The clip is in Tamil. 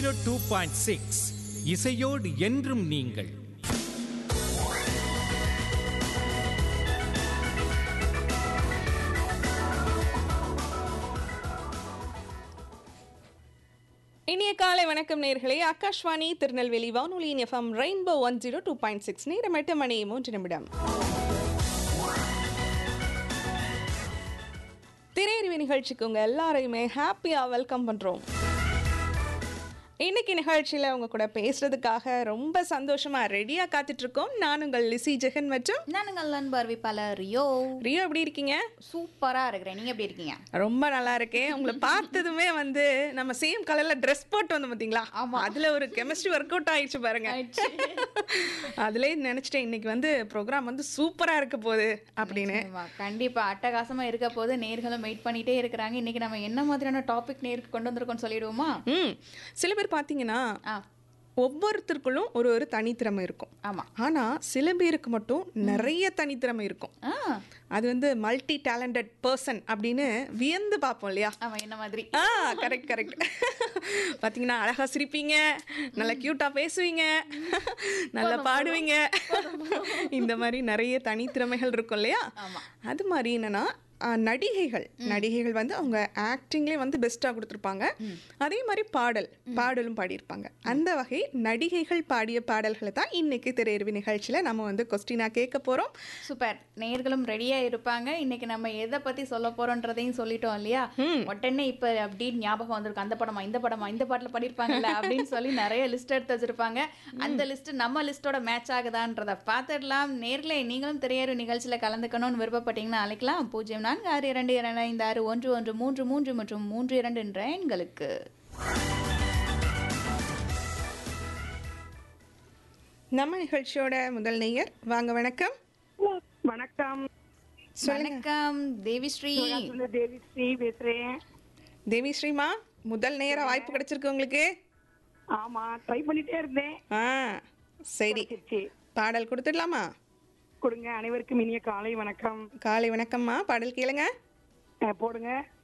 டூ பாயிண்ட் சிக்ஸ் இசையோடு என்றும் நீங்கள் இனிய காலை வணக்கம் நேர்களே ஆகாஷ்வாணி திருநெல்வேலி வானொலியின் FM rainbow one zero two point six நேரம் எட்டு மணி மூன்று நிமிடம் திரையறிவு நிகழ்ச்சிக்கு உங்க எல்லாரையுமே ஹாப்பியா வெல்கம் பண்றோம் இன்னைக்கு நிகழ்ச்சியில உங்க கூட பேசுறதுக்காக ரொம்ப சந்தோஷமா ரெடியா காத்துட்டு இருக்கோம் நான் உங்கள் லிசி ஜெகன் மற்றும் நானுங்கள் அன்பு அறிவிப்பாளர் ரியோ ரியோ எப்படி இருக்கீங்க சூப்பரா இருக்கிறேன் நீங்க எப்படி இருக்கீங்க ரொம்ப நல்லா இருக்கேன் உங்களை பார்த்ததுமே வந்து நம்ம சேம் கலர்ல ட்ரெஸ் போட்டு வந்தோம் பாத்தீங்களா அதுல ஒரு கெமிஸ்ட்ரி ஒர்க் அவுட் ஆயிடுச்சு பாருங்க அதுலயே நினைச்சிட்டேன் இன்னைக்கு வந்து ப்ரோக்ராம் வந்து சூப்பரா இருக்க போகுது அப்படின்னு ஆமா, கண்டிப்பா அட்டகாசமா இருக்க போது நேர்களும் வெயிட் பண்ணிட்டே இருக்கிறாங்க இன்னைக்கு நம்ம என்ன மாதிரியான டாபிக் நேருக்கு கொண்டு வந்திருக்கோம்னு சொல்லிடுவோமா ம் சில பேர் பார்த்தீங்கன்னா ஆ ஒவ்வொருத்தருக்குள்ளும் ஒரு ஒரு தனித்திறமை இருக்கும் ஆமா ஆனா சில பேருக்கு மட்டும் நிறைய தனித்திறமை இருக்கும் ஆ அது வந்து மல்டி டேலண்டட் பர்சன் அப்படின்னு வியந்து பார்ப்போம் இல்லையா ஆமா என்ன மாதிரி ஆ கரெக்ட் கரெக்ட் பார்த்தீங்கன்னா அழகா சிரிப்பீங்க நல்லா க்யூட்டா பேசுவீங்க நல்லா பாடுவீங்க இந்த மாதிரி நிறைய தனித்திறமைகள் இருக்கும் இல்லையா அது மாதிரி என்னன்னா ஆ, நடிகைகள் நடிகைகள் வந்து அவங்க ஆக்டிங்லேயே வந்து பெஸ்ட்டாக கொடுத்துருப்பாங்க அதே மாதிரி பாடல் பாடலும் பாடியிருப்பாங்க அந்த வகை நடிகைகள் பாடிய பாடல்களை தான் இன்னைக்கு திரையறிவு நிகழ்ச்சியில் நம்ம வந்து கொஸ்டினாக கேட்க போகிறோம் சூப்பர் நேர்களும் ரெடியா இருப்பாங்க இன்னைக்கு நம்ம எதை பத்தி சொல்ல போறோன்றதையும் சொல்லிட்டோம் இல்லையா உடனே இப்ப அப்படின்னு ஞாபகம் வந்திருக்கும் அந்த படமா இந்த படமா இந்த பாட்டுல படிருப்பாங்கல்ல அப்படின்னு சொல்லி நிறைய லிஸ்ட் எடுத்து வச்சிருப்பாங்க அந்த லிஸ்ட் நம்ம லிஸ்டோட மேட்ச் ஆகுதான்றத பார்த்துடலாம் நேர்ல நீங்களும் திரையறு நிகழ்ச்சியில கலந்துக்கணும்னு விருப்பப்பட்டீங்கன்னா அழைக்கலாம் பூஜ்ஜியம் நான்கு ஆறு இரண்டு இரண்டு ஐந்து ஆறு ஒன்று ஒன்று மூன்று மூன்று மற்றும் மூன்று இரண்டு என்ற எண்களுக்கு நம்ம நிகழ்ச்சியோட முதல் நேயர் வாங்க வணக்கம் வணக்கம் வணக்கம் தேவிஸ்ரீ நான் தேவி ஸ்ரீ பேசுறேன் தேவி ஸ்ரீமா முதல் நேர வாய்ப்பு கிடைச்சிருக்கு உங்களுக்கு ஆமா ட்ரை பண்ணிட்டே இருந்தேன் ஆ சரி கிடைச்சிருச்சு. பாடல் கொடுத்துடலாமா கொடுங்க அனைவருக்கும் இனிய காலை வணக்கம் காலை வணக்கம்மா பாடல் கேளுங்க அஹ், போடுங்க